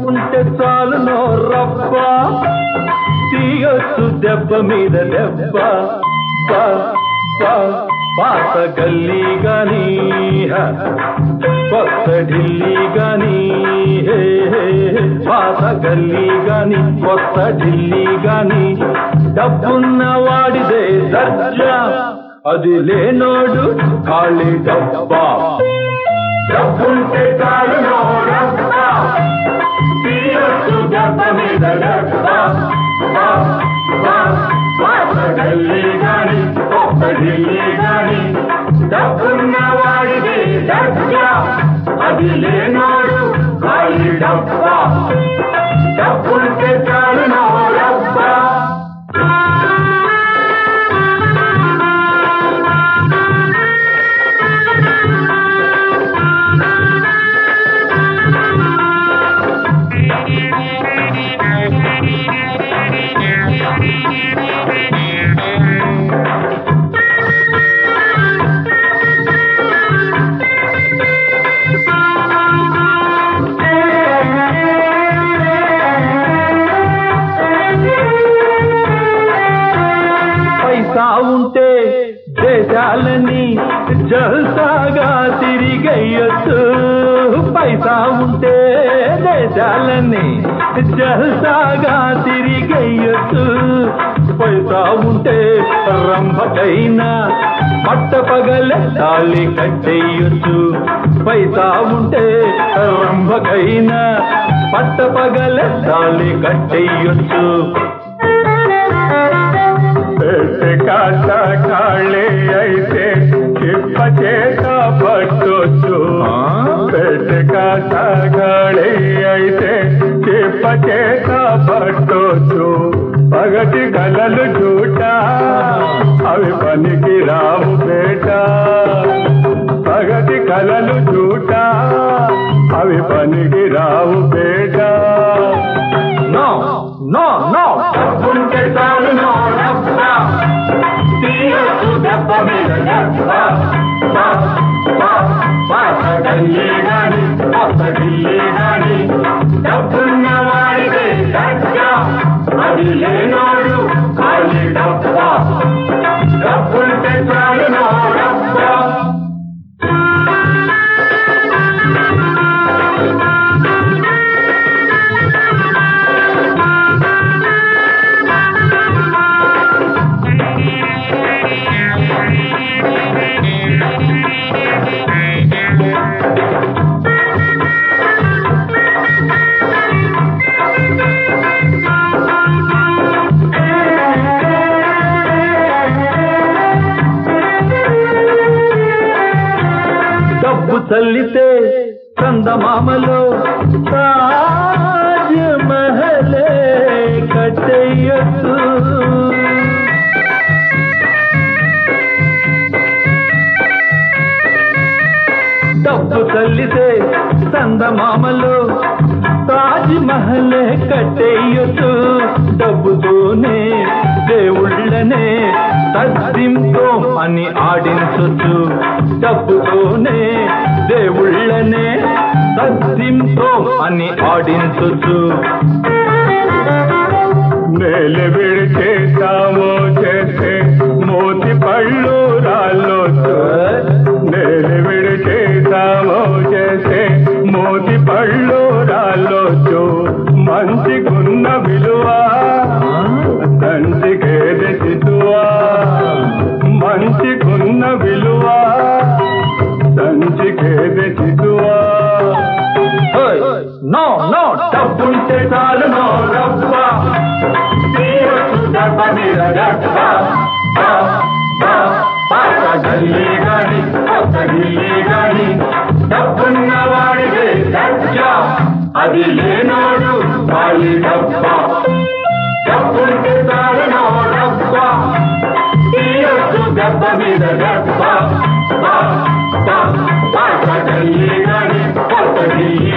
డబ్బుంటే చాలు నో రప్ప తీయొచ్చు దెబ్బ మీద దెబ్బ పా, పా, పాత గల్లీ గాని హ, కొత్త ఢిల్లీ గాని హే, హే, హే. పాత గల్లీ గాని కొత్త ఢిల్లీ గాని డబ్బున్న వాడిదే దర్జా అది లేనోడు ఖాళీ డబ్బా డబ్బుంటే చాలు నో డబ్బా తీయొచ్చు దెబ్బ మీద దెబ్బ పా, పా, పాత గల్లీ గాని కొత్త ఢిల్లీ గాని డబ్బున్న వాడిదే దర్జా అది లేనోడు ఖాళీ డబ్బా డబ్బుంటే చాలు నో డబ్బా పైసా ఉంటే దేశాలని జల్సాగా తిరిగేయచ్చు పైసా ఉంటే దేశాలని జల్సాగా తిరిగేయచ్చు పైసా ఉంటే రంభకైనా పట్ట పగలే తాళి కట్టేయచ్చు పైసా ఉంటే రంభకైనా పట్ట పగలే తాళి కట్టేయచ్చు కాస్త ఖాళీ అయితే చిప్ప చేత పట్టొచ్చు పెట్ట కాస్త ఖాళీ అయితే చిప్ప చేత పట్టొచ్చు పగటి కలలు చూట అవి పనికి రావు పేట పగటి కలలు చూట అవి పనికి రావు పేట నో నో నో డబ్బుంటే చాలు నో డబ్బా తీయొచ్చు దెబ్బ మీద దెబ్బ పా, పా, పాత గల్లీ గాని కొత్త ఢిల్లీ గాని డబ్బున్న వాడిదే దర్జా అది లేనోడు ఖాళీ డబ్బా డబ్బుంటే చాలు నో డబ్బా డబ్బు చల్లితే చందమామలో తాజ్ మహలే కట్టేయచ్చు డబ్బు చల్లితే చందమామలో తాజ్ మహలే కట్టేయచ్చు డబ్బుతోనే దేవుళ్ళనే తద్దింతో అని ఆడించొచ్చు డబ్బుతోనే దేవుళ్ళనే తద్దింతో అని ఆడించొచ్చు నేల విడిచేస్తామో చేస్తే మోతి పళ్ళు రాళ్ళొచ్చు నేల విడిచేస్తామో చేస్తే మోతి పళ్ళు రాళ్ళొచ్చు మంచికున్న విలువ తండ్రికేది సితువా మంచికున్న విలువ తండ్రికేది సితువా నో నో డబ్బుంటే చాలు నో డబ్బా తీయొచ్చు డబ్బ మీద డబ్బా బా, బా, పాత గల్లీ గాని కొత్త ఢిల్లీ గాని డబ్బున్న వాడిదే దర్జా అది లేనోడు ఖాళీ డబ్బా డబ్బుంటే చాలు నో డబ్బా తీయొచ్చు దెబ్బ మీద దెబ్బ బా, బా, పాత గల్లీ గాని కొత్త ఢిల్లీ